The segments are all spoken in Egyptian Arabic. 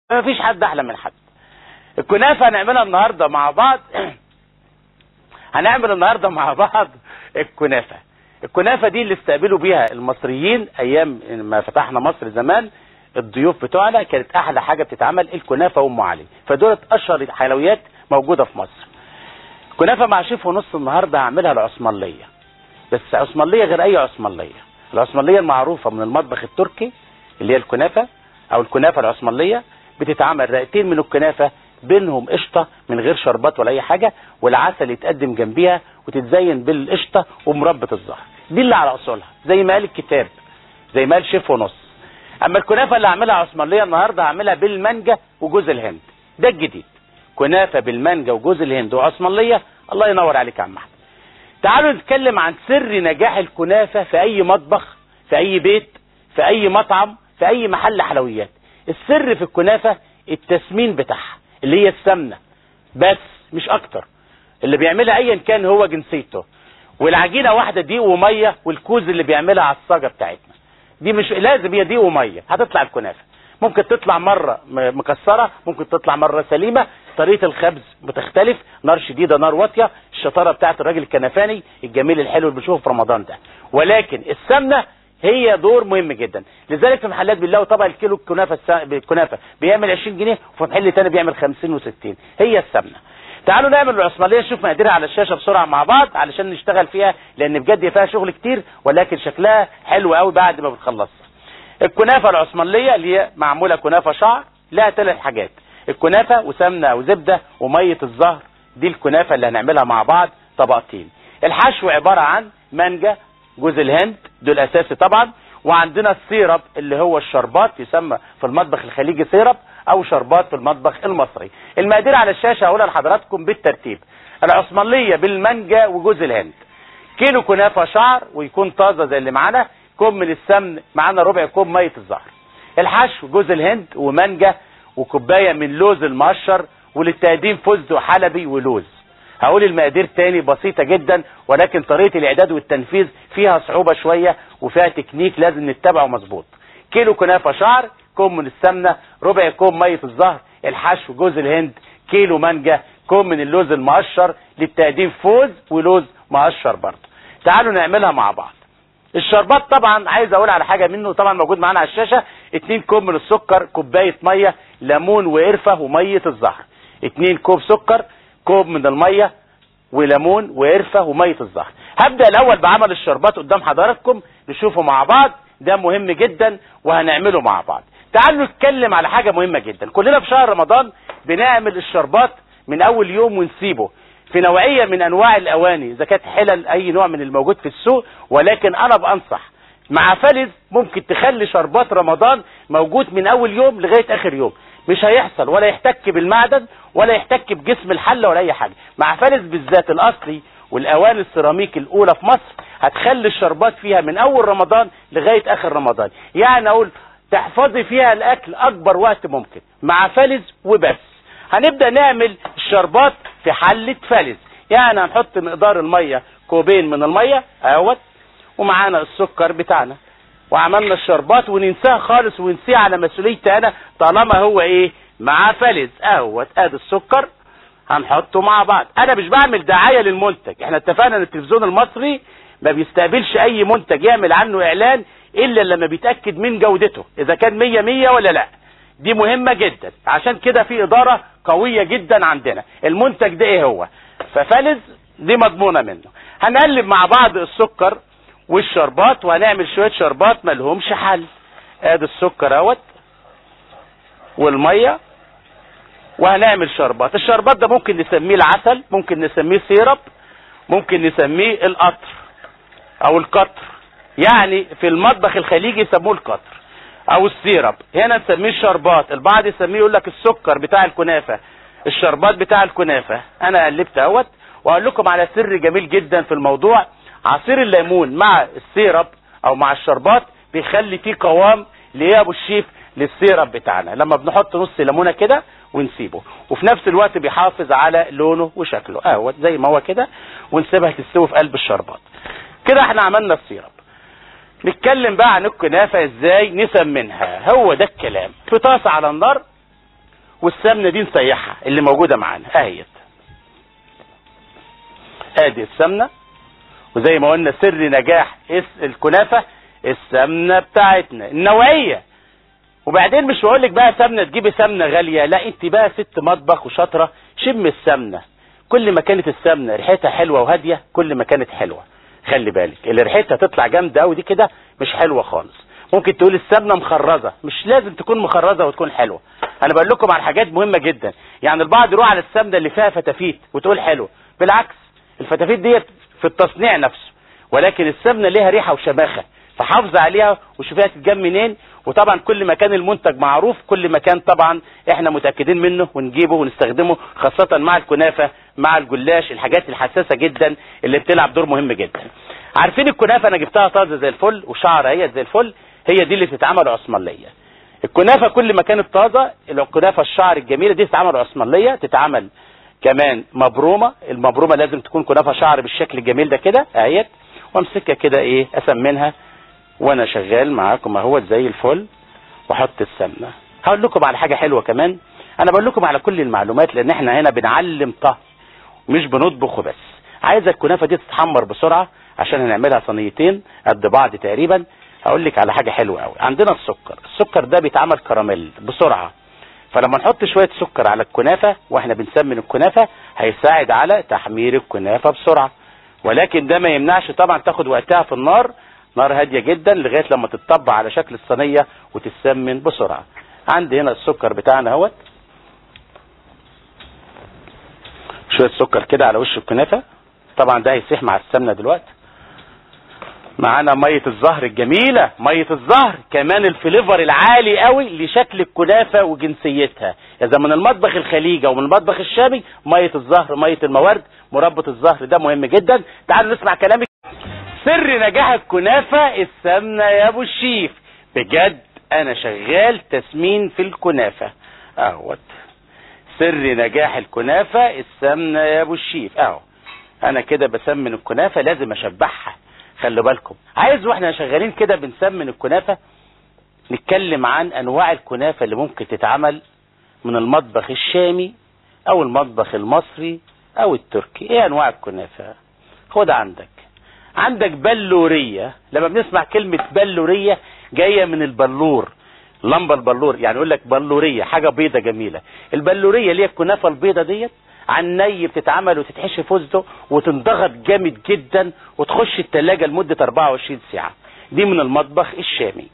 مفيش حد احلى من حد الكنافه هنعملها النهارده مع بعض هنعمل النهارده مع بعض الكنافه الكنافه دي اللي استقبلوا بيها المصريين ايام ما فتحنا مصر زمان الضيوف بتوعنا كانت احلى حاجه بتتعمل الكنافه وام علي فدولت اشهر حلويات موجوده في مصر كنافه مع شيف ونص النهارده هعملها العثمانيه بس عثمانيه غير اي عثمانيه العثمانيه المعروفه من المطبخ التركي اللي هي الكنافه او الكنافه العثمانيه بتتعمل رقتين من الكنافه بينهم قشطه من غير شربات ولا اي حاجه والعسل يتقدم جنبيها وتتزين بالقشطه ومربى الزهر دي اللي على اصولها زي ما قال الكتاب زي ما قال شيف ونص اما الكنافه اللي هعملها عثمانيه النهارده هعملها بالمانجا وجوز الهند ده الجديد كنافه بالمانجا وجوز الهند وعثمانيه الله ينور عليك يا عم احمد تعالوا نتكلم عن سر نجاح الكنافه في اي مطبخ في اي بيت في اي مطعم في اي محل حلويات السر في الكنافه التسمين بتاعها اللي هي السمنه بس مش اكتر اللي بيعملها ايا كان هو جنسيته والعجينه واحده دقيق وميه والكوز اللي بيعملها على الصاجه بتاعتنا دي مش لازم هي دقيق وميه هتطلع الكنافه ممكن تطلع مره م- مكسره ممكن تطلع مره سليمه طريقه الخبز بتختلف نار شديده نار واطيه الشطاره بتاعت الراجل الكنفاني الجميل الحلو اللي بنشوفه في رمضان ده ولكن السمنه هي دور مهم جدا لذلك في محلات بنلاقوا طبق الكيلو الكنافه الس... الكنافه بيعمل 20 جنيه وفي محل تاني بيعمل 50 و60 هي السمنه تعالوا نعمل العثمانيه نشوف مقاديرها على الشاشه بسرعه مع بعض علشان نشتغل فيها لان بجد فيها شغل كتير ولكن شكلها حلو قوي بعد ما بتخلصها الكنافه العثمانيه اللي هي معموله كنافه شعر لها ثلاث حاجات الكنافه وسمنه او زبده وميه الزهر دي الكنافه اللي هنعملها مع بعض طبقتين الحشو عباره عن مانجا جوز الهند دول اساسي طبعا وعندنا السيرب اللي هو الشربات يسمى في المطبخ الخليجي سيرب او شربات في المطبخ المصري المقادير على الشاشه هقولها لحضراتكم بالترتيب العثمانيه بالمانجا وجوز الهند كيلو كنافه شعر ويكون طازه زي اللي معانا كوب من السمن معانا ربع كوب ميه الزهر الحشو جوز الهند ومانجا وكوبايه من لوز المقشر وللتقديم فستق حلبي ولوز هقول المقادير تاني بسيطه جدا ولكن طريقه الاعداد والتنفيذ فيها صعوبه شويه وفيها تكنيك لازم نتبعه مظبوط كيلو كنافه شعر كوب من السمنه ربع كوب ميه الزهر الحشو جوز الهند كيلو مانجا كوب من اللوز المقشر للتقديم فوز ولوز مقشر برضه تعالوا نعملها مع بعض الشربات طبعا عايز اقول على حاجه منه طبعا موجود معانا على الشاشه 2 كوب من السكر كوبايه ميه ليمون وقرفه وميه الزهر 2 كوب سكر كوب من الميه وليمون وقرفه وميه الزهر هبدا الاول بعمل الشربات قدام حضراتكم نشوفه مع بعض ده مهم جدا وهنعمله مع بعض تعالوا نتكلم على حاجه مهمه جدا كلنا في شهر رمضان بنعمل الشربات من اول يوم ونسيبه في نوعيه من انواع الاواني اذا كانت حلل اي نوع من الموجود في السوق ولكن انا بانصح مع فلز ممكن تخلي شربات رمضان موجود من اول يوم لغايه اخر يوم مش هيحصل ولا يحتك بالمعدن ولا يحتك بجسم الحله ولا اي حاجه مع فلز بالذات الاصلي والاواني السيراميك الاولى في مصر هتخلي الشربات فيها من اول رمضان لغايه اخر رمضان يعني اقول تحفظي فيها الاكل اكبر وقت ممكن مع فلز وبس هنبدا نعمل الشربات في حله فلز يعني هنحط مقدار الميه كوبين من الميه اهوت ومعانا السكر بتاعنا وعملنا الشربات وننساه خالص ونسيه على مسؤوليتي انا طالما هو ايه معاه فلز اهوت ادي السكر هنحطه مع بعض انا مش بعمل دعايه للمنتج احنا اتفقنا ان التلفزيون المصري ما بيستقبلش اي منتج يعمل عنه اعلان الا لما بيتاكد من جودته اذا كان مية مية ولا لا دي مهمة جدا عشان كده في إدارة قوية جدا عندنا المنتج ده إيه هو ففلز دي مضمونة منه هنقلب مع بعض السكر والشربات وهنعمل شوية شربات ملهمش حل ادي السكر اهوت والمية وهنعمل شربات الشربات ده ممكن نسميه العسل ممكن نسميه سيرب ممكن نسميه القطر او القطر يعني في المطبخ الخليجي يسموه القطر او السيرب هنا نسميه الشربات البعض يسميه يقول لك السكر بتاع الكنافه الشربات بتاع الكنافه انا قلبت اهوت واقول لكم على سر جميل جدا في الموضوع عصير الليمون مع السيرب او مع الشربات بيخلي فيه قوام ليه يا ابو الشيف للسيرب بتاعنا لما بنحط نص ليمونه كده ونسيبه وفي نفس الوقت بيحافظ على لونه وشكله اهوت زي ما هو كده ونسيبها تستوي في قلب الشربات كده احنا عملنا السيرب نتكلم بقى عن الكنافة ازاي نسمنها هو ده الكلام في طاسة على النار والسمنه دي نسيحها اللي موجوده معانا اهيت ادي السمنه وزي ما قلنا سر نجاح الكنافه السمنه بتاعتنا النوعيه وبعدين مش بقول لك بقى سمنه تجيبي سمنه غاليه لا انت بقى ست مطبخ وشاطره شم السمنه كل ما كانت السمنه ريحتها حلوه وهاديه كل ما كانت حلوه خلي بالك اللي ريحتها تطلع جامده قوي دي كده مش حلوه خالص ممكن تقول السمنه مخرزه مش لازم تكون مخرزه وتكون حلوه انا بقول لكم على حاجات مهمه جدا يعني البعض يروح على السمنه اللي فيها فتافيت وتقول حلوه بالعكس الفتافيت ديت في التصنيع نفسه ولكن السمنه ليها ريحه وشماخه فحافظ عليها وشوفيها تتجاب منين وطبعا كل ما كان المنتج معروف كل ما كان طبعا احنا متاكدين منه ونجيبه ونستخدمه خاصه مع الكنافه مع الجلاش الحاجات الحساسه جدا اللي بتلعب دور مهم جدا عارفين الكنافه انا جبتها طازه زي الفل وشعر اهي زي الفل هي دي اللي بتتعمل عثمانيه الكنافه كل ما كانت طازه الكنافه الشعر الجميله دي تتعمل عثمانيه تتعمل كمان مبرومه المبرومه لازم تكون كنافه شعر بالشكل الجميل ده كده اهيت وامسكها كده ايه اسمنها وانا شغال معاكم اهوت زي الفل واحط السمنه هقول لكم على حاجه حلوه كمان انا بقول لكم على كل المعلومات لان احنا هنا بنعلم طهي مش بنطبخ وبس عايزه الكنافه دي تتحمر بسرعه عشان هنعملها صينيتين قد بعض تقريبا هقول لك على حاجه حلوه قوي عندنا السكر السكر ده بيتعمل كراميل بسرعه فلما نحط شويه سكر على الكنافه واحنا بنسمن الكنافه هيساعد على تحمير الكنافه بسرعه ولكن ده ما يمنعش طبعا تاخد وقتها في النار نار هاديه جدا لغايه لما تتطبع على شكل الصينيه وتتسمن بسرعه عندي هنا السكر بتاعنا اهوت شويه سكر كده على وش الكنافه طبعا ده هيسيح مع السمنه دلوقتي معانا ميه الزهر الجميله ميه الزهر كمان الفليفر العالي قوي لشكل الكنافه وجنسيتها اذا من المطبخ الخليجي ومن المطبخ الشامي ميه الزهر ميه الموارد مربط الزهر ده مهم جدا تعالوا نسمع كلامي سر نجاح الكنافه السمنه يا ابو الشيف بجد انا شغال تسمين في الكنافه اهوت سر نجاح الكنافه السمنه يا ابو الشيف اهو انا كده بسمن الكنافه لازم اشبعها خلي بالكم عايز واحنا شغالين كده بنسمن الكنافه نتكلم عن انواع الكنافه اللي ممكن تتعمل من المطبخ الشامي او المطبخ المصري او التركي ايه انواع الكنافه خد عندك عندك بلوريه لما بنسمع كلمه بلوريه جايه من البلور لمبه البلور يعني يقول لك بلوريه حاجه بيضه جميله البلوريه اللي هي الكنافه البيضه ديت عن ني بتتعمل وتتحشي فستق وتنضغط جامد جدا وتخش التلاجة لمدة 24 ساعة دي من المطبخ الشامي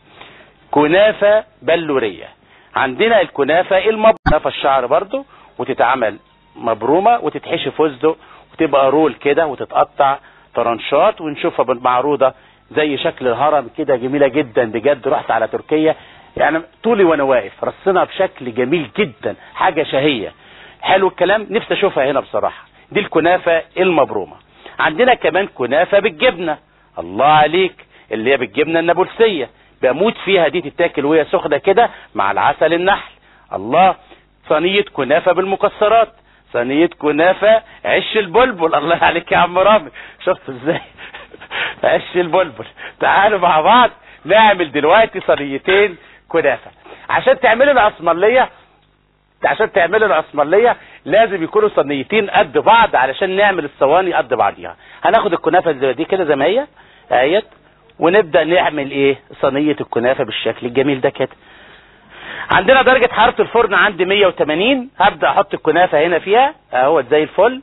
كنافة بلورية عندنا الكنافة المبرومة الشعر برضو وتتعمل مبرومة وتتحشي فستق وتبقى رول كده وتتقطع طرنشات ونشوفها معروضة زي شكل الهرم كده جميلة جدا بجد رحت على تركيا يعني طولي وانا واقف رصنا بشكل جميل جدا حاجة شهية حلو الكلام نفسي اشوفها هنا بصراحة دي الكنافة المبرومة عندنا كمان كنافة بالجبنة الله عليك اللي هي بالجبنة النابلسية بموت فيها دي تتاكل وهي سخنة كده مع العسل النحل الله صينية كنافة بالمكسرات صينية كنافة عش البلبل الله عليك يا عم رامي شفت ازاي عش البلبل تعالوا مع بعض نعمل دلوقتي صينيتين كنافة عشان تعملوا العصملية عشان تعملوا العصمليه لازم يكونوا صينيتين قد بعض علشان نعمل الصواني قد بعضيها هناخد الكنافه زي دي كده زي ما هي اهيت ونبدا نعمل ايه صينيه الكنافه بالشكل الجميل ده كده عندنا درجه حراره الفرن عندي 180 هبدا احط الكنافه هنا فيها اهوت زي الفل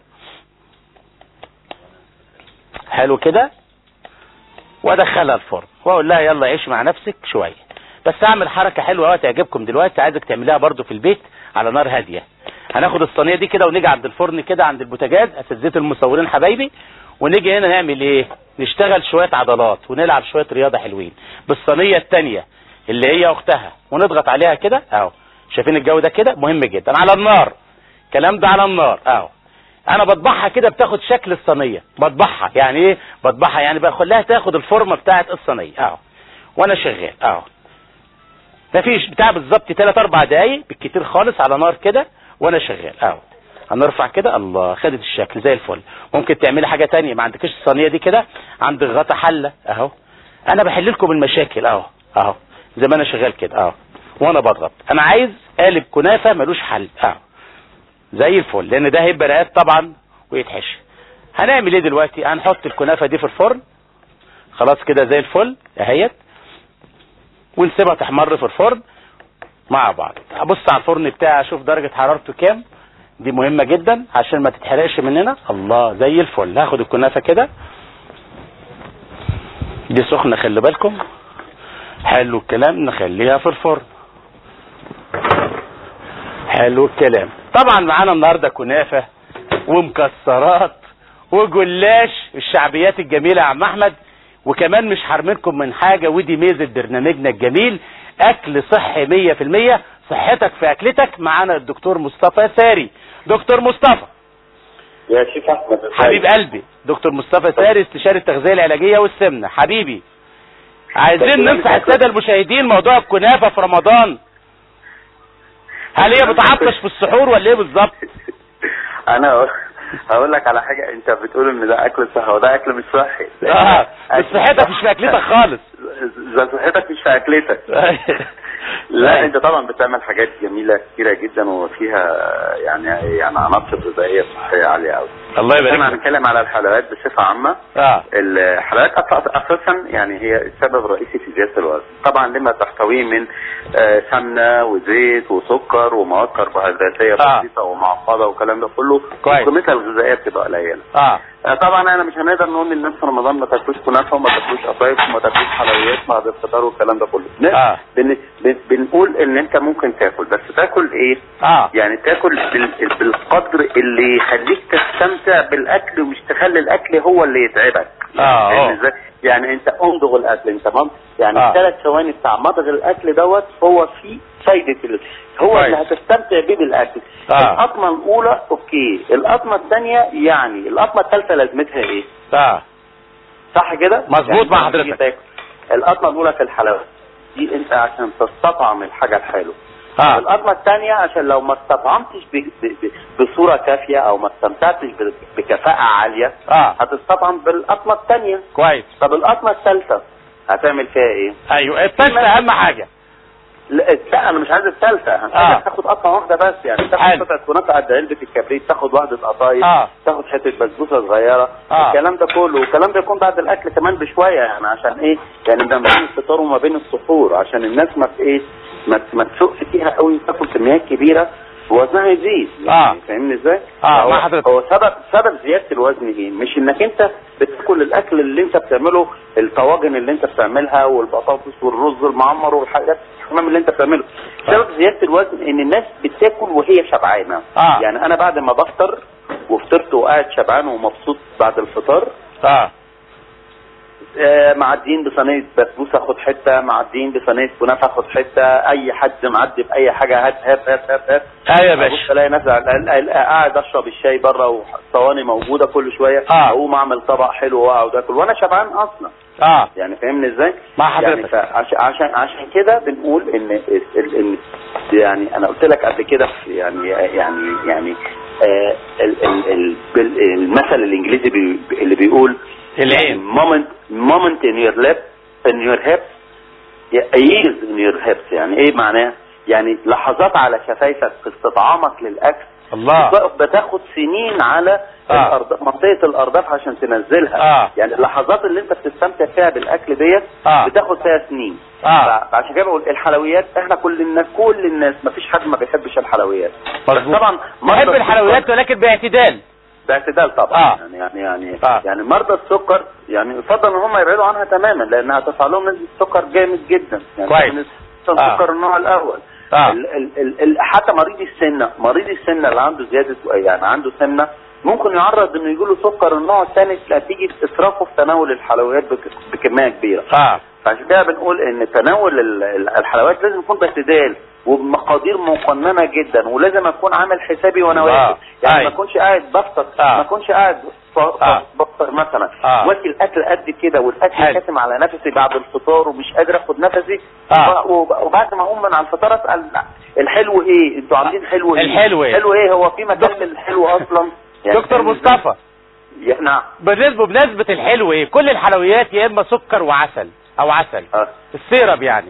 حلو كده وادخلها الفرن واقول لها يلا عيش مع نفسك شويه بس اعمل حركه حلوه قوي تعجبكم دلوقتي عايزك تعمليها برضو في البيت على نار هاديه هناخد الصينيه دي كده ونيجي عند الفرن كده عند البوتاجاز اساتذه المصورين حبايبي ونيجي هنا نعمل ايه نشتغل شويه عضلات ونلعب شويه رياضه حلوين بالصينيه الثانيه اللي هي اختها ونضغط عليها كده اهو شايفين الجو ده كده مهم جدا على النار الكلام ده على النار اهو انا بطبعها كده بتاخد شكل الصينيه بطبعها يعني ايه بطبعها يعني بخليها تاخد الفورمه بتاعه الصينيه اهو وانا شغال اهو مفيش بتاع بالظبط 3 4 دقايق بالكتير خالص على نار كده وانا شغال اهو هنرفع كده الله خدت الشكل زي الفل ممكن تعملي حاجه تانية ما عندكش الصينيه دي كده عندك غطا حله اهو انا بحل لكم المشاكل اهو اهو زي ما انا شغال كده اهو وانا بضغط انا عايز قالب كنافه ملوش حل اه زي الفل لان ده هيبقى رقات طبعا ويتحشي هنعمل ايه دلوقتي هنحط الكنافه دي في الفرن خلاص كده زي الفل اهيت ونسيبها تحمر في الفرن مع بعض ابص على الفرن بتاعي اشوف درجه حرارته كام دي مهمه جدا عشان ما تتحرقش مننا الله زي الفل هاخد الكنافه كده دي سخنه خلي بالكم حلو الكلام نخليها في الفرن حلو الكلام طبعا معانا النهارده كنافه ومكسرات وجلاش الشعبيات الجميله يا عم احمد وكمان مش حارمينكم من حاجه ودي ميزه برنامجنا الجميل اكل صحي 100% صحتك في اكلتك معانا الدكتور مصطفى ساري دكتور مصطفى يا شيخ احمد حبيب قلبي دكتور مصطفى ساري استشاري التغذيه العلاجيه والسمنه حبيبي عايزين ننصح الساده المشاهدين موضوع الكنافه في رمضان هل هي بتعطش في السحور ولا ايه بالظبط انا هقول لك على حاجه انت بتقول ان ده اكل صحي وده اكل مش صحي اه بس صحتك مش في اكلتك خالص ده صحتك مش في اكلتك لا انت طبعا بتعمل حاجات جميله كتيره جدا وفيها يعني يعني عناصر غذائيه صحيه عاليه قوي الله يبارك احنا لك هنتكلم على الحلويات بصفه عامه اه الحلويات أص- اساسا يعني هي السبب الرئيسي في زياده الوزن طبعا لما تحتويه من آه، سمنه وزيت وسكر ومواد كربوهيدراتيه آه. بسيطه ومعقده والكلام ده كله كويس. قيمتها الغذائيه بتبقى قليله اه آه، طبعا انا مش هنقدر نقول للناس في رمضان ما تاكلوش كنافه وما تاكلوش قطايف وما تاكلوش حلويات بعد الفطار والكلام ده كله لا، آه. بن... بن... بنقول ان انت ممكن تاكل بس تاكل ايه اه يعني تاكل بال... بالقدر اللي يخليك تستمتع بالاكل ومش تخلي الاكل هو اللي يتعبك آه، يعني آه. إزاي؟ يعني انت امضغ الاكل انت مم... يعني آه. الثلاث ثواني بتاع مضغ الاكل دوت هو فيه فايده ال... هو كويس. اللي هتستمتع بيه بالاكل آه. القطمه الاولى اوكي القطمه الثانيه يعني القطمه الثالثه لازمتها ايه اه صح كده مظبوط يعني مع لما تيجي حضرتك. تاكل، القطمه الاولى في الحلاوه دي انت عشان تستطعم الحاجه الحلوه اه القطمه الثانيه عشان لو ما استطعمتش ب- ب- ب- بصوره كافيه او ما استمتعتش ب- بكفاءه عاليه اه هتستطعم بالقطمه الثانيه كويس طب القطمه الثالثه هتعمل فيها ايه؟ ايوه الثالثه اهم حاجه لا الت- انا مش عايز الثالثه انا آه. عايزك تاخد قطمه واحده بس يعني حلو. تاخد قطعه كنافه قد علبه الكبريت تاخد واحده قطايف اه تاخد حته بسبوسه صغيره آه. الكلام ده كله والكلام ده يكون بعد الاكل كمان بشويه يعني عشان ايه يعني ده ما بين الفطار وما بين السحور عشان الناس ما ت- ايه ما ت- ما تسوقش فيها قوي تاكل كميات كبيره وزنها يزيد آه. يعني فاهمني ازاي؟ آه، هو, مع حضرتك. هو سبب سبب زياده الوزن ايه؟ مش انك انت بتاكل الاكل اللي انت بتعمله الطواجن اللي انت بتعملها والبطاطس والرز المعمر والحاجات الحمام اللي انت بتعمله سبب زياده الوزن ان الناس بتاكل وهي شبعانه آه. يعني انا بعد ما بفطر وفطرت وقاعد شبعان ومبسوط بعد الفطار اه آه، معديين بصينيه بسبوسه اخد حته معديين بصينيه كنافه اخد حته اي حد معدي باي حاجه هات هات هات هات هات ايوه يا ابص باشا الاقي ناس قاعد- قاعد اشرب الشاي بره والصواني موجوده كل شويه آه. اقوم اعمل طبق حلو واقعد اكل وانا شبعان اصلا اه يعني فاهمني ازاي؟ مع يعني حضرتك فعشان عشان عشان كده بنقول ان ال- ال- ال- يعني انا قلت لك قبل كده في- يعني يعني يعني آه ال- ال- ال- بال- المثل الانجليزي بي اللي بيقول العين moment moment in your lip in your hips years in your hips يعني ايه معناه؟ يعني لحظات على شفايفك في استطعامك للاكل الله بتاخد سنين على آه. الأرض... منطقه الارداف عشان تنزلها اه يعني اللحظات اللي انت بتستمتع فيها بالاكل ديت اه بتاخد فيها سنين اه ف- فعشان كده بقول الحلويات احنا كل الناس كل الناس ما فيش حد ما بيحبش الحلويات بس مظبوط طبعا مرضى بحب السكر- الحلويات ولكن باعتدال باعتدال طبعا آه. يعني يعني يعني, آه. يعني مرضى السكر يعني يفضل ان هم يبعدوا عنها تماما لانها هترفع لهم نسبه السكر جامد جدا يعني كويس. نسبة السكر النوع الاول اه ال ال ال ال حتى مريض السمنه مريض السمنه اللي عنده زياده يعني عنده سمنه ممكن يعرض انه يجيله سكر النوع الثاني نتيجه اسرافه في تناول الحلويات بك- بكميه كبيره اه فعشان كده بنقول ان تناول ال- ال- الحلويات لازم يكون باعتدال وبمقادير مقننه جدا ولازم اكون عامل حسابي وانا آه. واكل يعني أي. ما اكونش قاعد بفطر آه. ما اكونش قاعد ف- ف- آه. بفطر مثلا آه. واكل اكل قد كده والاكل حلو. كاتم على نفسي بعد الفطار ومش قادر اخد نفسي آه. وب- وبعد ما اقوم من على الفطار اسال الحلو ايه انتوا عاملين حلو ايه الحلو إيه؟ حلو ايه هو في مكان للحلو اصلا دكتور فاهم مصطفى إزاي؟ يا- نعم بالنسبه بمناسبه الحلو ايه كل الحلويات يا اما سكر وعسل او عسل آه. السيرب يعني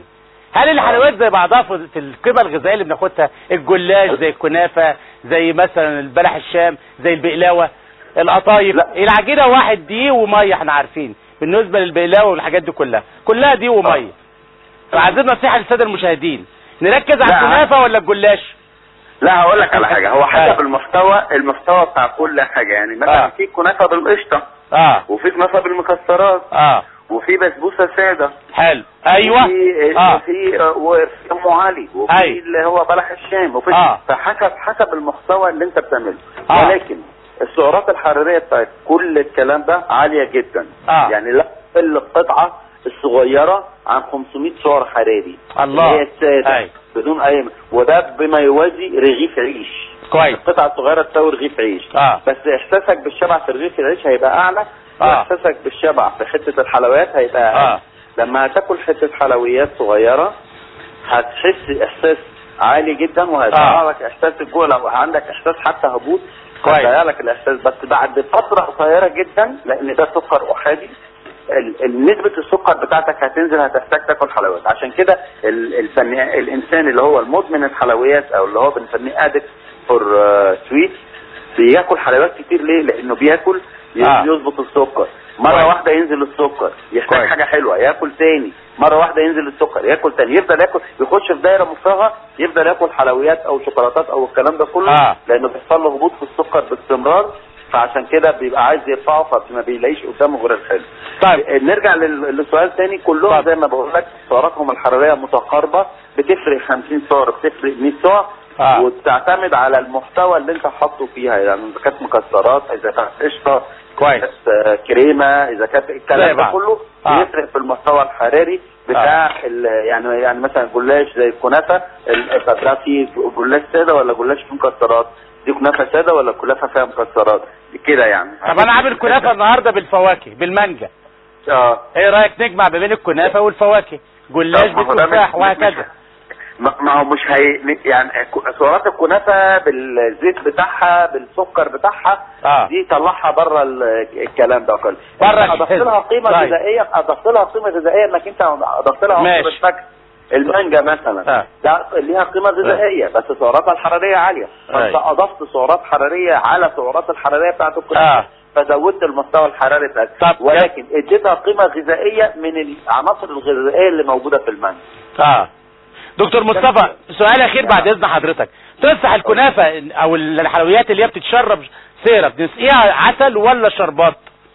هل الحلويات زي بعضها في في القيمه الغذائيه اللي بناخدها الجلاش زي الكنافه زي مثلا البلح الشام زي البقلاوه القطايف لا. العجينه واحد دقيق وميه احنا عارفين بالنسبه للبقلاوه والحاجات دي كلها كلها دقيق وميه فعايزين نصيحه للساده المشاهدين نركز على لا. الكنافه ولا الجلاش لا هقول لك على حاجه هو أيوة. حسب المحتوى المحتوى بتاع كل حاجه يعني مثلا آه. في كنافه بالقشطه اه وفي كنافه بالمكسرات اه وفي بسبوسه ساده حلو ايوه وفي اه في وفي ام علي وفي أيوة. اللي هو بلح الشام وفي آه. فحسب حسب المحتوى اللي انت بتعمله آه. ولكن السعرات الحراريه بتاعت كل الكلام ده عاليه جدا آه. يعني لا تقل القطعه الصغيره عن 500 سعر حراري الله. اللي هي الساده أيوة. بدون اي وده بما يوازي رغيف عيش كويس القطعه الصغيره تساوي رغيف عيش اه بس احساسك بالشبع في رغيف العيش هيبقى اعلى آه. واحساسك بالشبع في حته الحلويات هيبقى اقل اه لما هتاكل حته حلويات صغيره هتحس احساس عالي جدا وهيطلع آه. لك احساس الجوع لو عندك احساس حتى هبوط كويس. هيضيع لك الاحساس بس بعد فتره قصيره جدا لان ده سكر احادي ال- ال- نسبة السكر بتاعتك هتنزل هتحتاج تاكل حلويات عشان كده ال- الفني... الانسان اللي هو المدمن الحلويات او اللي هو بنسميه ادكت فور سويت بياكل حلويات كتير ليه؟ لانه بياكل ي- آه. يظبط السكر مرة كويس. واحدة ينزل السكر يحتاج كويس. حاجة حلوة ياكل تاني مرة واحدة ينزل السكر ياكل تاني يفضل ياكل يخش في دايرة مفرغة يفضل ياكل حلويات او شوكولاتات او الكلام ده كله آه. لانه بيحصل له هبوط في السكر باستمرار فعشان كده بيبقى عايز يرفعه فما بيلاقيش قدامه غير الحلو طيب نرجع لل- للسؤال تاني كلهم اتفضل. زي ما بقول لك سعراتهم الحراريه متقاربه بتفرق 50 سعر بتفرق 100 سعر آه. وبتعتمد على المحتوى اللي انت حاطه فيها يعني اذا كانت مكسرات اذا كانت قشطه كويس. إذا كانت آه، كريمه اذا كانت زي الكلام ده بعض. كله آه. بيفرق في المحتوى الحراري بتاع ال- يعني يعني مثلا جلاش زي الكنافه ال- طب ده في جلاش ساده ولا جلاش فيه مكسرات دي كنافه ساده ولا كنافه فيها مكسرات كده يعني طب انا عامل كنافه النهارده بالفواكه بالمانجا اه ايه رايك نجمع ما بين الكنافه والفواكه جلاش طب ما هو ده بالتفاح مش- مش- وهكذا ما ما هو مش هي يعني ك- سعرات الكنافه بالزيت بتاعها بالسكر بتاعها اه دي طلعها بره ال- الكلام ده كله بره أنت اضفت الحزب. لها قيمه طيب. غذائيه اضفت لها قيمه غذائيه انك انت اضفت لها عنصر ماشي. الفاكهه المانجا مثلا آه. ده ليها قيمه غذائيه بس سعراتها الحراريه عاليه فانت أيوة. اضفت سعرات حراريه على سعرات الحراريه بتاعت الكنافه اه فزودت المستوى الحراري بتاعتها طب ولكن اديتها قيمه غذائيه من العناصر الغذائيه اللي موجوده في المانجا اه دكتور مصطفى سؤال اخير بعد اذن حضرتك تنصح الكنافه او الحلويات اللي هي بتتشرب سيرب نسقيها عسل ولا شربات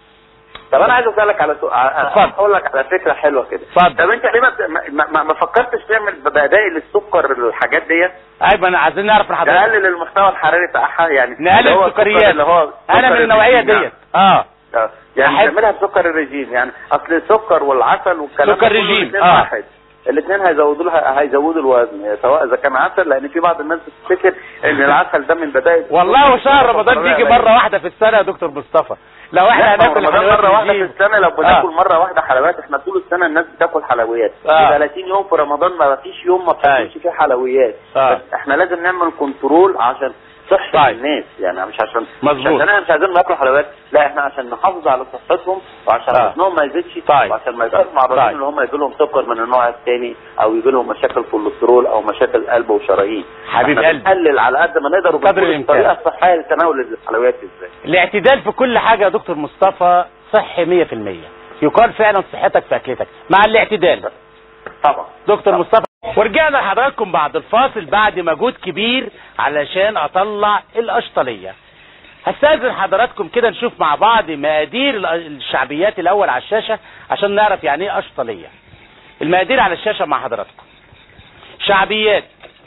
طب انا عايز اسالك على سؤال اتفضل. اقول لك على فكره حلوه كده اتفضل. طب انت ليه ما, بت- ما, ما, ما فكرتش تعمل بدائل السكر الحاجات ديت ايوه انا عايزين نعرف من حضرتك نقلل المحتوى الحراري بتاعها يعني نقلل اللي هو السكريات السكر اللي هو انا سكر من النوعيه الرجيم ديت اه آه. يعني أحب- تعملها بسكر الرجيم يعني اصل السكر والعسل والكلام سكر ده كله رجيم، الاتنين آه. واحد الاثنين هيزودوا لها هيزودوا الوزن سواء اذا كان عسل لان في بعض الناس بتفتكر ان العسل ده من بدائل والله وشهر رمضان بيجي مره واحده في السنه يا دكتور مصطفى لو احنا لا ما هو هناكل رمضان حلويات مره واحده في رجيم. السنه لو بناكل آه. مره واحده حلويات احنا طول السنه الناس بتاكل حلويات آه. 30 يوم في رمضان ما فيش يوم ما بتاكلش فيه حلويات آه. بس احنا لازم نعمل كنترول عشان صحة طيب. الناس يعني مش عشان مظبوط. مش عشان احنا مش عايزين ناكل حلويات لا احنا عشان نحافظ على صحتهم وعشان آه. وزنهم ما يزيدش طيب. وعشان ما يبقاش معرضين طيب. ان هم يجي لهم سكر من النوع الثاني او يجي لهم مشاكل كوليسترول او مشاكل قلب وشرايين حبيب احنا قلبي. بنقلل على قد ما نقدر قدر وبنقول الإمكان. الطريقه الصحيه لتناول الحلويات ازاي الاعتدال في كل حاجه يا دكتور مصطفى صحي 100% يقال فعلا صحتك في اكلتك مع الاعتدال طبعا دكتور مصطفى ورجعنا لحضراتكم بعد الفاصل بعد مجهود كبير علشان اطلع القشطليه هستاذن حضراتكم كده نشوف مع بعض مقادير ال- الشعبيات الاول على الشاشه عشان نعرف يعني ايه قشطليه المقادير على الشاشه مع حضراتكم شعبيات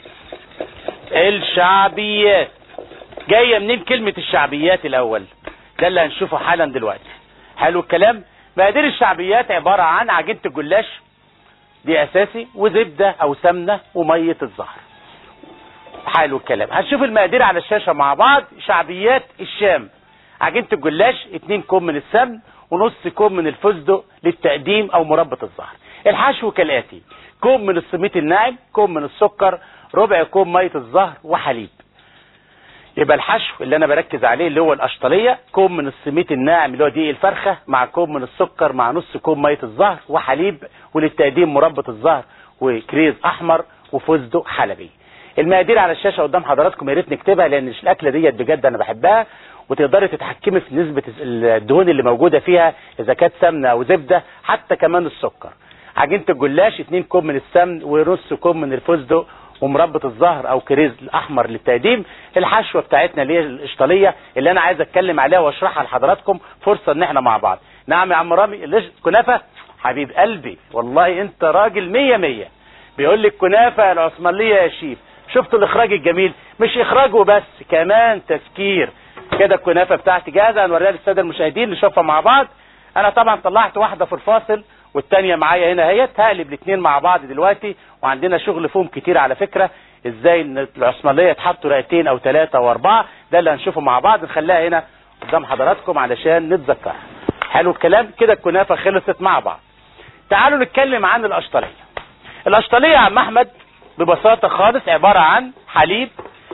الشعبيات جايه منين كلمه الشعبيات الاول ده اللي هنشوفه حالا دلوقتي حلو الكلام مقادير الشعبيات عباره عن عجينه الجلاش دي اساسي وزبده او سمنه وميه الزهر حلو الكلام هنشوف المقادير على الشاشه مع بعض شعبيات الشام عجينه الجلاش 2 كوب من السمن ونص كوب من الفستق للتقديم او مربى الزهر الحشو كالاتي كوب من السميط الناعم كوب من السكر ربع كوب ميه الزهر وحليب يبقى الحشو اللي انا بركز عليه اللي هو القشطليه كوب من السميط الناعم اللي هو دقيق الفرخه مع كوب من السكر مع نص كوب ميه الزهر وحليب وللتقديم مربى الزهر وكريز احمر وفستق حلبي المقادير على الشاشه قدام حضراتكم يا ريت نكتبها لان الاكله ديت بجد انا بحبها وتقدري تتحكمي في نسبه الدهون اللي موجوده فيها اذا كانت سمنه او زبده حتى كمان السكر عجينه الجلاش 2 كوب من السمن ونص كوب من الفستق ومربى الزهر او كريز الاحمر للتقديم الحشوه بتاعتنا اللي هي القشطليه اللي انا عايز اتكلم عليها واشرحها لحضراتكم فرصه ان احنا مع بعض نعم يا عم رامي القش- كنافه حبيب قلبي والله انت راجل مية مية بيقول لك كنافه العثمانيه يا شيف شفتوا الاخراج الجميل مش اخراج وبس كمان تفكير كده الكنافه بتاعتي جاهزه هنوريها للساده المشاهدين نشوفها مع بعض انا طبعا طلعت واحده في الفاصل والتانية معايا هنا اهيت هقلب الاثنين مع بعض دلوقتي وعندنا شغل فيهم كتير على فكرة ازاي ان العثمانية تحطوا رقتين او ثلاثة او اربعة ده اللي هنشوفه مع بعض نخليها هنا قدام حضراتكم علشان نتذكرها حلو الكلام كده الكنافة خلصت مع بعض تعالوا نتكلم عن القشطلية القشطلية يا عم احمد ببساطة خالص عبارة عن حليب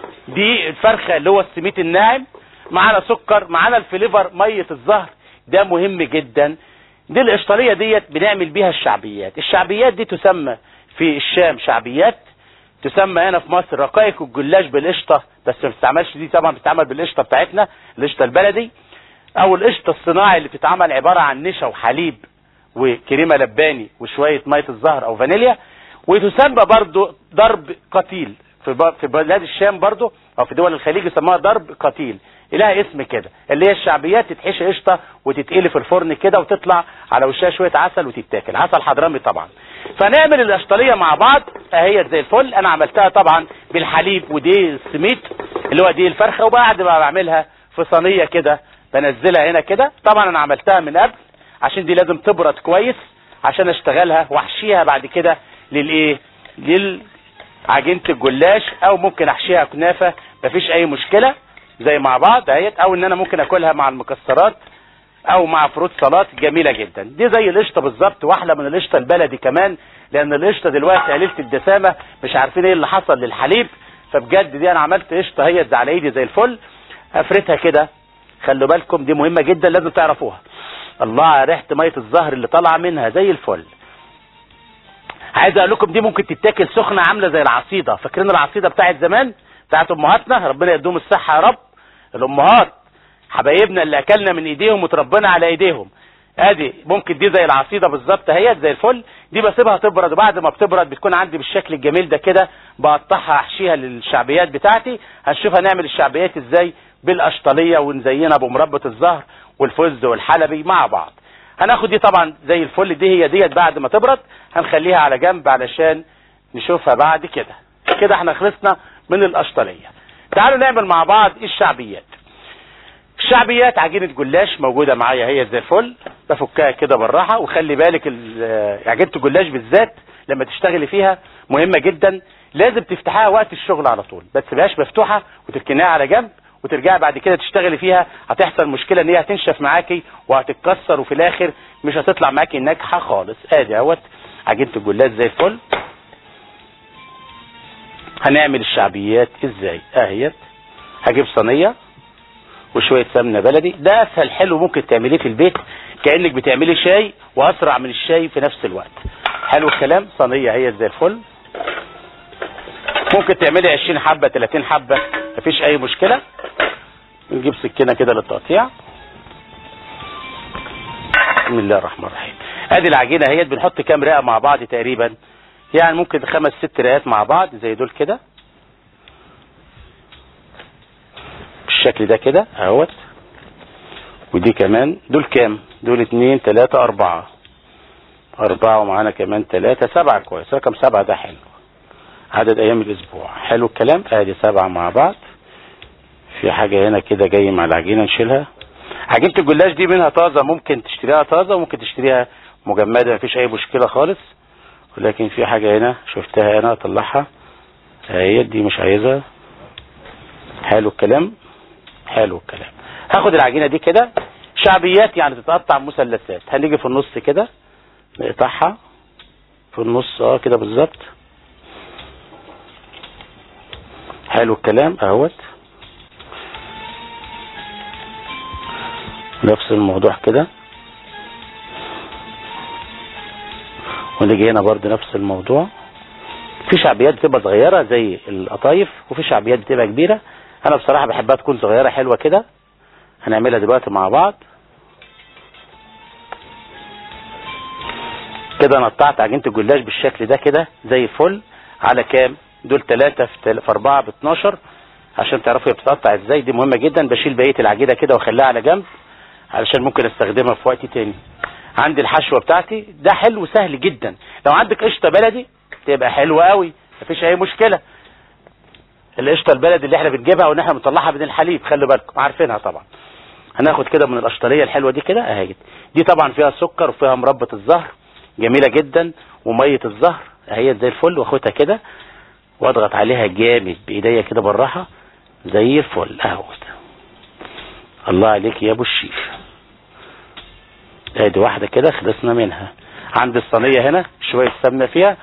دي الفرخة اللي هو السميت الناعم معانا سكر معانا الفليفر مية الزهر ده مهم جدا دي القشطلية ديت بنعمل بيها الشعبيات الشعبيات دي تسمى في الشام شعبيات تسمى هنا في مصر رقائق الجلاش بالقشطة بس ما بتستعملش دي طبعا بتتعمل بالقشطة بتاعتنا القشطة البلدي او القشطة الصناعي اللي بتتعمل عبارة عن نشا وحليب وكريمة لباني وشوية مية الزهر او فانيليا وتسمى برضو ضرب قتيل في ب- في بلاد الشام برضو او في دول الخليج يسموها ضرب قتيل لها اسم كده اللي هي الشعبيات تتحشي قشطه وتتقلي في الفرن كده وتطلع على وشها شويه عسل وتتاكل عسل حضرمي طبعا فنعمل القشطليه مع بعض اهي زي الفل انا عملتها طبعا بالحليب ودي السميت اللي هو دي الفرخه وبعد ما بعملها في صينيه كده بنزلها هنا كده طبعا انا عملتها من قبل عشان دي لازم تبرد كويس عشان اشتغلها واحشيها بعد كده للايه لل عجينه الجلاش او ممكن احشيها كنافه مفيش اي مشكله زي مع بعض اهيت او ان انا ممكن اكلها مع المكسرات او مع فروت سلطات جميله جدا دي زي القشطه بالظبط واحلى من القشطه البلدي كمان لان القشطه دلوقتي قليله الدسامه مش عارفين ايه اللي حصل للحليب فبجد دي انا عملت قشطه هي على ايدي زي الفل افردها كده خلوا بالكم دي مهمه جدا لازم تعرفوها الله على ريحه ميه الزهر اللي طالعه منها زي الفل عايز اقول لكم دي ممكن تتاكل سخنه عامله زي العصيده فاكرين العصيده بتاعت زمان بتاعت امهاتنا ربنا يديهم الصحه يا رب الامهات حبايبنا اللي اكلنا من ايديهم وتربينا على ايديهم ادي ممكن دي زي العصيده بالظبط اهيت زي الفل دي بسيبها تبرد وبعد ما بتبرد بتكون عندي بالشكل الجميل ده كده بقطعها احشيها للشعبيات بتاعتي هنشوف هنعمل الشعبيات ازاي بالقشطليه ونزينها بمربى الزهر والفز والحلبي مع بعض هناخد دي طبعا زي الفل دي هي ديت بعد ما تبرد هنخليها على جنب علشان نشوفها بعد كده كده احنا خلصنا من القشطليه تعالوا نعمل مع بعض الشعبيات الشعبيات عجينه جلاش موجوده معايا هي زي الفل بفكها كده بالراحه وخلي بالك ال- عجينه الجلاش بالذات لما تشتغلي فيها مهمه جدا لازم تفتحيها وقت الشغل على طول بس تبقاش مفتوحه وتركنيها على جنب وترجعي بعد كده تشتغلي فيها هتحصل مشكله ان هي هتنشف معاكي وهتتكسر وفي الاخر مش هتطلع معاكي ناجحه خالص ادي اهوت عجينه الجلاش زي الفل هنعمل الشعبيات ازاي اهيت هجيب صينيه وشويه سمنه بلدي ده اسهل حلو ممكن تعمليه في البيت كانك بتعملي شاي واسرع من الشاي في نفس الوقت حلو الكلام صينيه هي زي الفل ممكن تعملي 20 حبه 30 حبه مفيش اي مشكله نجيب سكينه كده للتقطيع بسم الله الرحمن الرحيم ادي العجينه اهيت بنحط كام رئه مع بعض تقريبا يعني ممكن خمس ست رئات مع بعض زي دول كده بالشكل ده كده اهوت ودي كمان دول كام دول اتنين تلاتة اربعة اربعة ومعانا كمان تلاتة سبعة كويس رقم سبعة ده حلو عدد ايام الاسبوع حلو الكلام ادي سبعة مع بعض في حاجة هنا كده جاي مع العجينة نشيلها عجينة الجلاش دي منها طازة ممكن تشتريها طازة وممكن تشتريها مجمدة مفيش اي مشكلة خالص ولكن في حاجة هنا شفتها هنا اطلعها اهي دي مش عايزها حلو الكلام حلو الكلام هاخد العجينة دي كده شعبيات يعني تتقطع مثلثات هنيجي في النص كده نقطعها في النص اه كده بالظبط حلو الكلام اهوت نفس الموضوع كده ونيجي هنا برضه نفس الموضوع في شعبيات بتبقى صغيره زي القطايف وفي شعبيات بتبقى كبيره انا بصراحه بحبها تكون صغيره حلوه كده هنعملها دلوقتي مع بعض كده انا قطعت عجينه الجلاش بالشكل ده كده زي الفل على كام دول 3 في 4 ب 12 عشان تعرفوا هي بتتقطع ازاي دي مهمه جدا بشيل بقيه العجينه كده واخليها على جنب علشان ممكن استخدمها في وقت تاني عندي الحشوه بتاعتي ده حلو سهل جدا لو عندك قشطه بلدي تبقى حلوه قوي مفيش اي مشكله القشطه البلدي اللي احنا بنجيبها وان احنا بنطلعها من الحليب خلي بالكم عارفينها طبعا هناخد كده من القشطريه الحلوه دي كده اهي دي طبعا فيها سكر وفيها مربى الزهر جميله جدا وميه الزهر اهي زي الفل واخدها كده واضغط عليها جامد بايديا كده بالراحه زي الفل اهو الله عليك يا ابو الشيف ادي واحده كده خلصنا منها عندي الصينيه هنا شويه سمنه فيها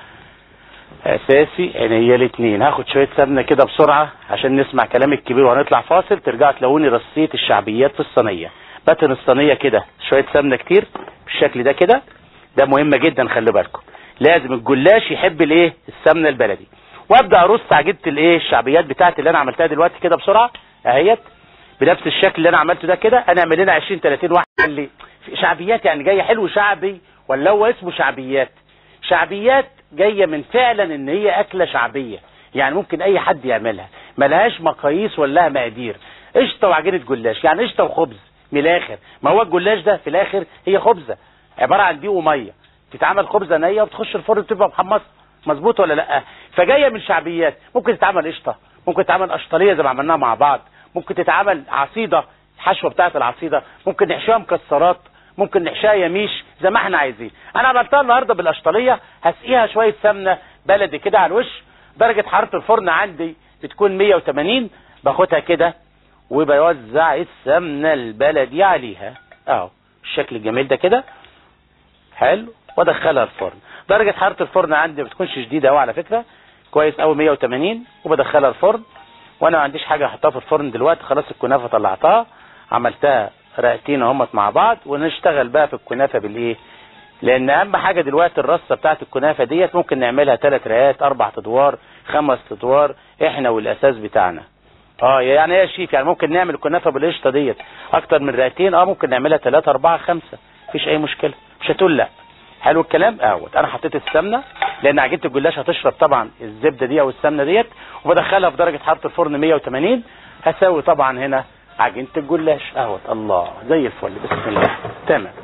اساسي عينيا الاثنين هاخد شويه سمنه كده بسرعه عشان نسمع كلام الكبير وهنطلع فاصل ترجعوا تلاقوني رصيت الشعبيات في الصينيه بتن الصينيه كده شويه سمنه كتير بالشكل ده كده ده مهمه جدا خلي بالكم لازم الجلاش يحب الايه السمنه البلدي وابدا ارص عجينه الايه الشعبيات بتاعتي اللي انا عملتها دلوقتي كده بسرعه اهيت بنفس الشكل اللي انا عملته ده كده انا اعمل لنا 20 30 واحد اللي شعبيات يعني جايه حلو شعبي ولا هو اسمه شعبيات شعبيات جايه من فعلا ان هي اكله شعبيه يعني ممكن اي حد يعملها ملهاش مقاييس ولا لها مقادير قشطه وعجينه جلاش يعني قشطه وخبز من الاخر ما هو الجلاش ده في الاخر هي خبزه عباره عن دقيق وميه تتعمل خبزه نيه وبتخش الفرن تبقى محمصه مظبوط ولا لا فجايه من شعبيات ممكن تتعمل قشطه ممكن تتعمل قشطريه زي ما عملناها مع بعض ممكن تتعمل عصيده الحشوه بتاعه العصيده ممكن نحشيها مكسرات ممكن نحشيها يميش زي ما احنا عايزين انا عملتها النهارده بالقشطريه هسقيها شويه سمنه بلدي كده على الوش درجه حراره الفرن عندي بتكون 180 باخدها كده وبوزع السمنه البلدي عليها اهو الشكل الجميل ده كده حلو وادخلها الفرن درجه حراره الفرن عندي ما بتكونش شديده قوي على فكره كويس قوي 180 وبدخلها الفرن وانا ما عنديش حاجه احطها في الفرن دلوقتي خلاص الكنافه طلعتها عملتها رقتين اهمت مع بعض ونشتغل بقى في الكنافه بالايه لان اهم حاجه دلوقتي الرصه بتاعت الكنافه ديت ممكن نعملها ثلاث رقات اربع ادوار خمس ادوار احنا والاساس بتاعنا اه يعني يا شيف يعني ممكن نعمل الكنافه بالقشطه ديت اكتر من رقتين اه ممكن نعملها ثلاثة أربعة خمسة مفيش اي مشكله مش هتقول لا حلو الكلام اهوت انا حطيت السمنه لان عجينه الجلاش هتشرب طبعا الزبده دي او السمنه ديت وبدخلها في درجه حراره الفرن 180 هسوي طبعا هنا عجينه الجلاش اهوت الله زي الفل بسم الله تمام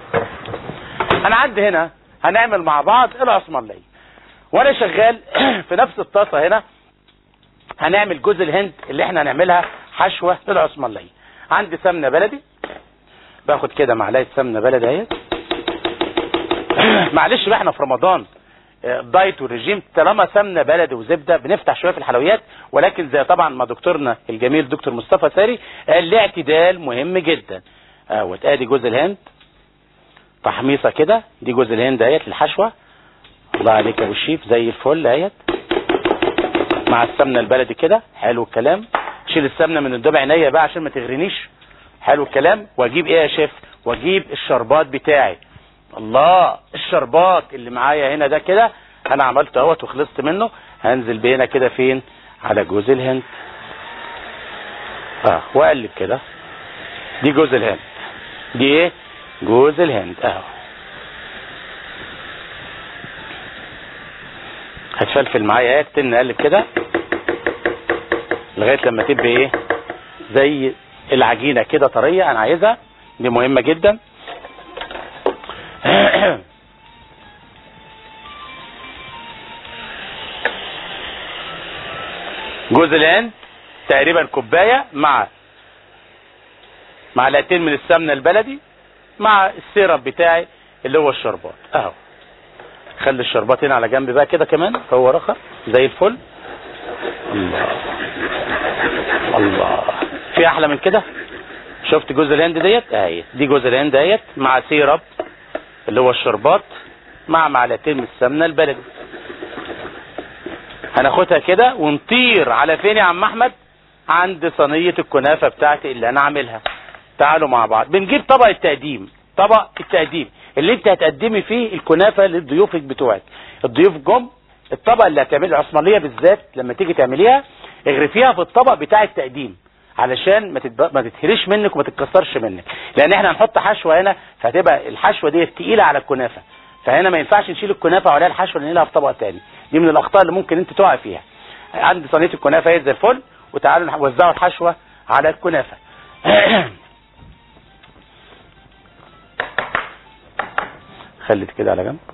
انا عندي هنا هنعمل مع بعض العثمانيه وانا شغال في نفس الطاسه هنا هنعمل جوز الهند اللي احنا هنعملها حشوه للعثمانيه عندي سمنه بلدي باخد كده معلقه سمنه بلدي اهي معلش بقى احنا في رمضان الدايت والرجيم طالما سمنه بلدي وزبده بنفتح شويه في الحلويات ولكن زي طبعا ما دكتورنا الجميل دكتور مصطفى ساري قال الاعتدال مهم جدا اهوت ادي جوز الهند تحميصه كده دي جوز الهند اهيت الحشوه الله عليك يا ابو الشيف زي الفل اهيت مع السمنه البلدي كده حلو الكلام شيل السمنه من قدام عينيا بقى عشان ما تغرينيش حلو الكلام واجيب ايه يا شيف واجيب الشربات بتاعي الله الشربات اللي معايا هنا ده كده انا عملته اهوت وخلصت منه هنزل بينا كده فين على جوز الهند اه واقلب كده دي جوز الهند دي ايه جوز الهند اهو هتفلفل معايا ايه تن اقلب كده لغايه لما تبقى ايه زي العجينه كده طريه انا عايزها دي مهمه جدا جوز الهند تقريبا كوبايه مع معلقتين من السمنه البلدي مع السيرب بتاعي اللي هو الشربات اهو خلي الشربات هنا على جنب بقى كده كمان فهو رخى زي الفل الله الله في احلى من كده شفت جوز الهند ديت اهي دي جوز الهند ديت مع سيرب اللي هو الشربات مع معلقتين من السمنه البلدي هناخدها كده ونطير على فين يا عم احمد عند صينيه الكنافه بتاعتي اللي انا عاملها تعالوا مع بعض بنجيب طبق التقديم طبق التقديم اللي انت هتقدمي فيه الكنافه لضيوفك بتوعك الضيوف جم الطبق اللي هتعمل العثمانيه بالذات لما تيجي تعمليها اغرفيها في الطبق بتاع التقديم علشان ما تتب... ما تتهريش منك وما تتكسرش منك لان احنا هنحط حشوه هنا فهتبقى الحشوه دي تقيله على الكنافه فهنا ما ينفعش نشيل الكنافه وعليها الحشوه ننقلها في طبق تاني دي من الاخطاء اللي ممكن انت تقع فيها عندي صينيه الكنافه اهي زي الفل وتعالوا نوزعوا الحشوه على الكنافه خليت كده على جنب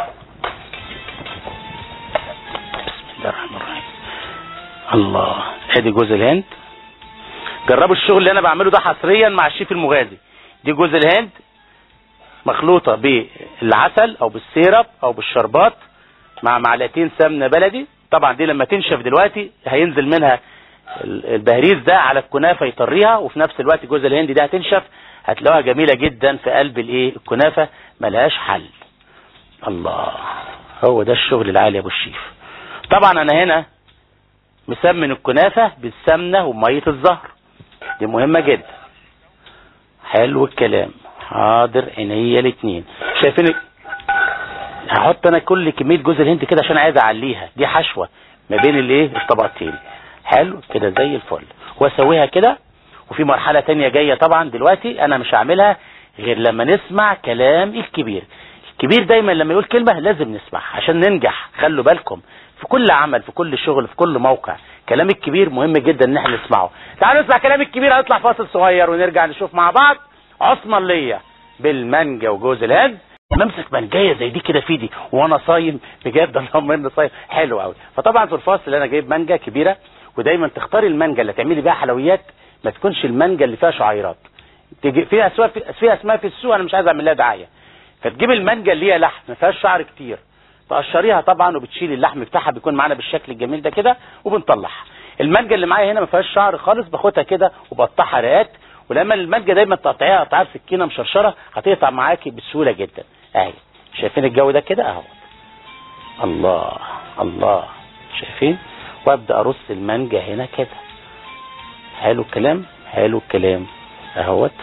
بسم الله الرحمن الرحيم الله ادي جوز الهند جربوا الشغل اللي انا بعمله ده حصريا مع الشيف المغازي دي جوز الهند مخلوطة بالعسل او بالسيرب او بالشربات مع معلقتين سمنة بلدي طبعا دي لما تنشف دلوقتي هينزل منها البهريز ده على الكنافة يطريها وفي نفس الوقت جوز الهند ده هتنشف هتلاقوها جميلة جدا في قلب الايه الكنافة ملهاش حل الله هو ده الشغل العالي يا ابو الشيف طبعا انا هنا مسمن الكنافة بالسمنة ومية الزهر دي مهمة جدا حلو الكلام حاضر عينيا الاتنين شايفين هحط انا كل كمية جوز الهند كده عشان عايز اعليها دي حشوة ما بين الايه الطبقتين حلو كده زي الفل واسويها كده وفي مرحلة تانية جاية طبعا دلوقتي انا مش هعملها غير لما نسمع كلام الكبير الكبير دايما لما يقول كلمة لازم نسمعها عشان ننجح خلوا بالكم في كل عمل في كل شغل في كل موقع كلام الكبير مهم جدا ان احنا نسمعه تعالوا نسمع كلام الكبير هنطلع فاصل صغير ونرجع نشوف مع بعض عثمانية بالمانجا وجوز الهند بمسك منجايه زي دي كده في ايدي وانا صايم بجد اللهم اني صايم حلو قوي فطبعا في الفاصل انا جايب مانجا كبيره ودايما تختاري المانجا اللي تعملي بيها حلويات ما تكونش المانجا اللي فيها شعيرات تجي فيها اسماء في فيها اسماء في السوق انا مش عايز اعمل لها دعايه فتجيب المانجا اللي هي لحم ما فيهاش شعر كتير تقشريها طبعا وبتشيلي اللحم بتاعها بيكون معانا بالشكل الجميل ده كده وبنطلعها المانجا اللي معايا هنا ما فيهاش شعر خالص باخدها كده وبقطعها رقات ولما المانجا دايما تقطعيها قطعها بسكينه مشرشره هتقطع معاكي بسهوله جدا اهي شايفين الجو ده كده اهو الله الله شايفين وابدا ارص المانجا هنا كده حلو الكلام حلو الكلام اهوت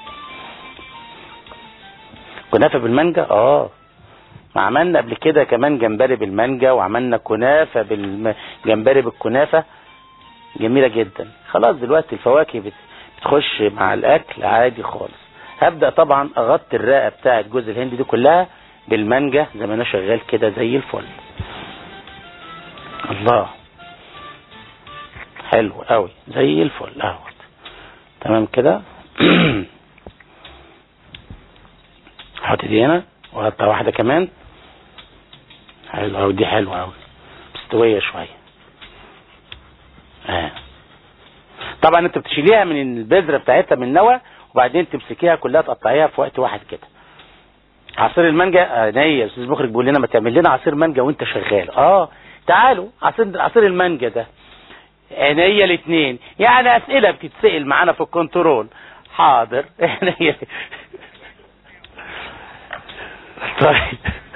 كنافه بالمانجا اه ما عملنا قبل كده كمان جمبري بالمانجا وعملنا كنافه بالجمبري بالكنافه جميله جدا خلاص دلوقتي الفواكه بت... بتخش مع الاكل عادي خالص هبدا طبعا اغطي الرقه بتاعه جوز الهند دي كلها بالمانجا زي ما انا شغال كده زي الفل الله حلو قوي زي الفل اهو تمام كده احط دي هنا وهقطع واحده كمان حلو قوي دي حلوه قوي مستويه شويه اه طبعا انت بتشيليها من البذره بتاعتها من النوى وبعدين تمسكيها كلها تقطعيها في وقت واحد كده عصير المانجا عينيا استاذ مخرج بيقول لنا ما تعمل لنا عصير مانجا وانت شغال اه تعالوا عصير عصير المانجا ده عينيا الاثنين يعني اسئله بتتسال معانا في الكنترول حاضر عينيا طيب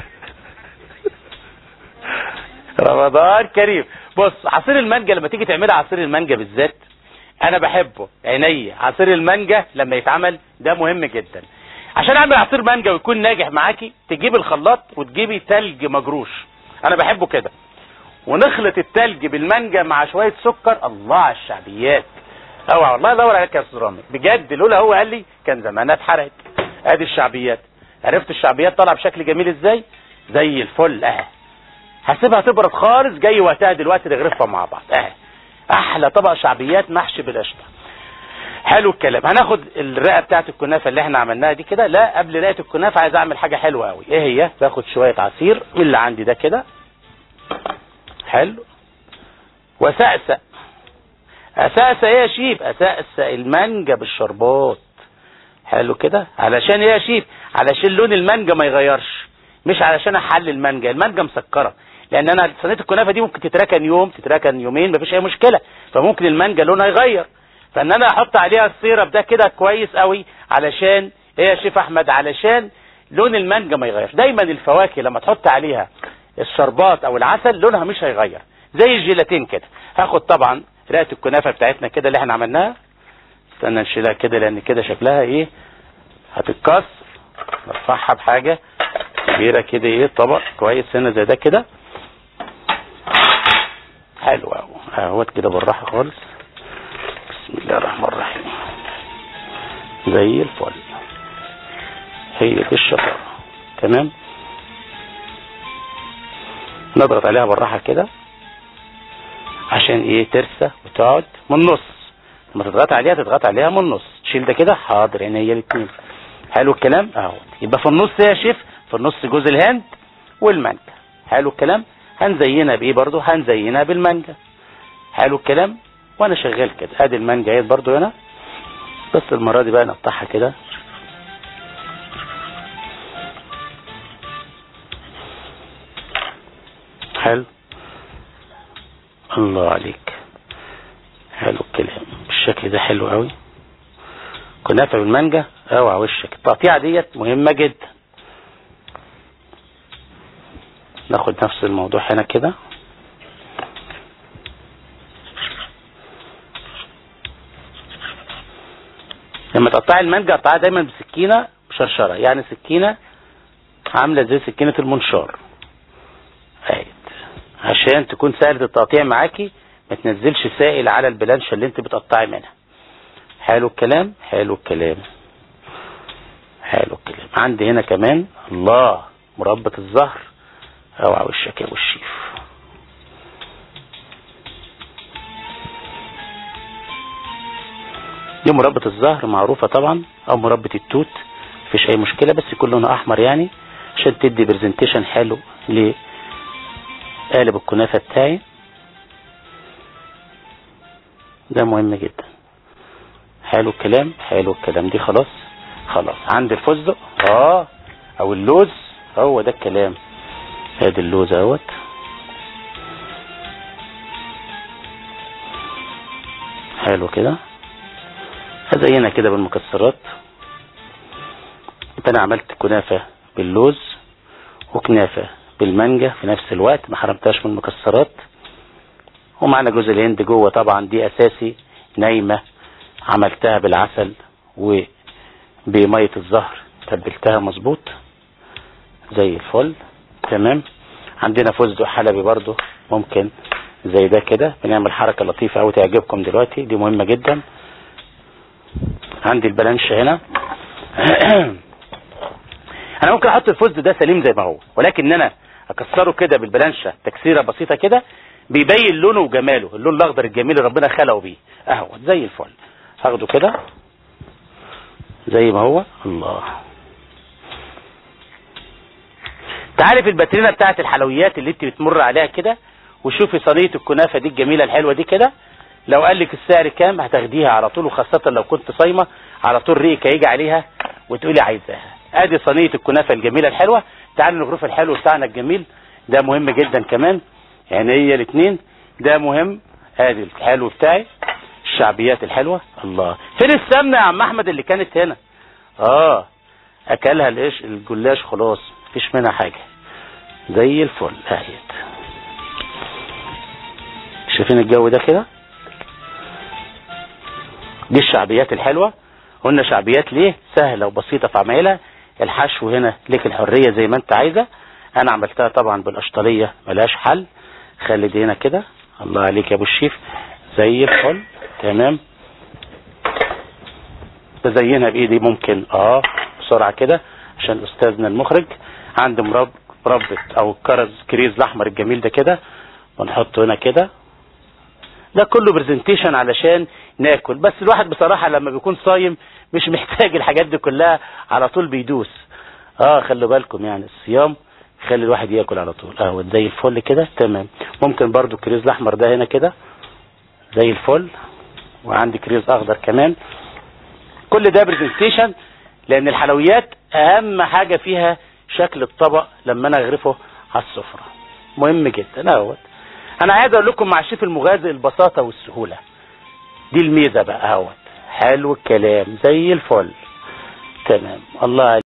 رمضان كريم بص عصير المانجا لما تيجي تعملها عصير المانجا بالذات انا بحبه عينيا عصير المانجا لما يتعمل ده مهم جدا عشان اعمل عصير مانجا ويكون ناجح معاكي تجيب الخلاط وتجيبي تلج مجروش انا بحبه كده ونخلط التلج بالمانجا مع شويه سكر الله على الشعبيات اوعى والله يدور عليك يا استاذ رامي بجد لولا هو قال لي كان زمانها اتحرقت ادي الشعبيات عرفت الشعبيات طالعه بشكل جميل ازاي زي الفل اه هسيبها تبرد خالص جاي وقتها دلوقتي نغرفها مع بعض اه احلى طبق شعبيات محشي بالقشطه حلو الكلام هناخد الرقه بتاعت الكنافه اللي احنا عملناها دي كده لا قبل رقه الكنافه عايز اعمل حاجه حلوه قوي ايه هي باخد شويه عصير من اللي عندي ده كده حلو وسقسق اسقسق ايه يا شيف اسقسق المانجا بالشربات حلو كده علشان ايه يا شيف علشان لون المانجا ما يغيرش مش علشان احل المانجا المانجا مسكره لان انا صينيه الكنافه دي ممكن تتركن يوم تتركن يومين مفيش اي مشكله فممكن المانجا لونها يغير فان انا احط عليها السيرب ده كده كويس قوي علشان ايه يا شيف احمد علشان لون المانجا ما يغيرش دايما الفواكه لما تحط عليها الشربات او العسل لونها مش هيغير زي الجيلاتين كده هاخد طبعا رقه الكنافه بتاعتنا كده اللي احنا عملناها استنى نشيلها كده لان كده شكلها ايه هتتكسر نرفعها بحاجه كبيره كده ايه طبق كويس هنا زي ده كده حلو اهو اهوت كده بالراحه خالص بسم الله الرحمن الرحيم زي الفل هي دي الشطاره تمام نضغط عليها بالراحه كده عشان ايه ترسى وتقعد من النص لما تضغط عليها تضغط عليها من النص تشيل ده كده حاضر عينيا الاثنين حلو الكلام اهو يبقى في النص يا شيف في النص جوز الهند والمانجا حلو الكلام هنزينها بايه برضو هنزينها بالمانجا حلو الكلام وانا شغال كده ادي المانجا اهي برضو هنا بس المره دي بقى نقطعها كده حلو الله عليك حلو الكلام بالشكل ده حلو قوي كنافه بالمانجا اوعى وشك التقطيعه ديت مهمه جدا ناخد نفس الموضوع هنا كده لما تقطعي المانجا قطعها دايما بسكينه مشرشره يعني سكينه عامله زي سكينه المنشار اهي عشان تكون سهله التقطيع معاكي ما تنزلش سائل على البلانشه اللي انت بتقطعي منها حلو الكلام حلو الكلام حلو الكلام عندي هنا كمان الله مربى الزهر اوعى وشك يا ابو الشيف دي مربى الزهر معروفة طبعا او مربى التوت مفيش اي مشكلة بس يكون لونها احمر يعني عشان تدي برزنتيشن حلو لقالب الكنافة بتاعي ده مهم جدا حلو الكلام حلو الكلام دي خلاص خلاص عند الفستق اه او اللوز هو ده الكلام ادي اللوز اهوت حلو كده هزينها كده بالمكسرات انا عملت كنافة باللوز وكنافة بالمانجا في نفس الوقت ما حرمتهاش من المكسرات ومعنا جوز الهند جوه طبعا دي اساسي نايمة عملتها بالعسل وبمية الزهر تبلتها مظبوط زي الفل تمام عندنا فستق حلبي برضو ممكن زي ده كده بنعمل حركة لطيفة او تعجبكم دلوقتي دي مهمة جدا عندي البلانشة هنا انا ممكن احط الفستق ده سليم زي ما هو ولكن انا اكسره كده بالبلانشة تكسيرة بسيطة كده بيبين لونه وجماله اللون الاخضر الجميل اللي ربنا خلقه بيه اهو زي الفل هاخده كده زي ما هو الله تعرف الباترينا بتاعت الحلويات اللي انت بتمر عليها كده وشوفي صينيه الكنافه دي الجميله الحلوه دي كده لو قال لك السعر كام هتاخديها على طول وخاصه لو كنت صايمه على طول ريقك هيجي عليها وتقولي عايزاها ادي صينيه الكنافه الجميله الحلوه تعالوا نغرف الحلو بتاعنا الجميل ده مهم جدا كمان يعني هي الاثنين ده مهم ادي الحلو بتاعي الشعبيات الحلوه الله فين السمنه يا عم احمد اللي كانت هنا اه اكلها الايش الجلاش خلاص مفيش منها حاجه زي الفل اهيت شايفين الجو ده كده دي الشعبيات الحلوه قلنا شعبيات ليه سهله وبسيطه في عمايلها الحشو هنا ليك الحريه زي ما انت عايزه انا عملتها طبعا بالقشطليه ملهاش حل خلي دي هنا كده الله عليك يا ابو الشيف زي الفل تمام بزينها بايدي ممكن اه بسرعه كده عشان استاذنا المخرج عند مرب مربط او الكرز كريز الاحمر الجميل ده كده ونحطه هنا كده ده كله برزنتيشن علشان ناكل بس الواحد بصراحة لما بيكون صايم مش محتاج الحاجات دي كلها على طول بيدوس اه خلوا بالكم يعني الصيام خلي الواحد ياكل على طول اهو زي الفل كده تمام ممكن برضو الكريز الاحمر ده هنا كده زي الفل وعندي كريز اخضر كمان كل ده برزنتيشن لان الحلويات اهم حاجة فيها شكل الطبق لما انا اغرفه على السفرة مهم جدا اهوت انا عايز اقول لكم مع الشيف المغازي البساطة والسهولة دي الميزة بقى اهوت حلو الكلام زي الفل تمام الله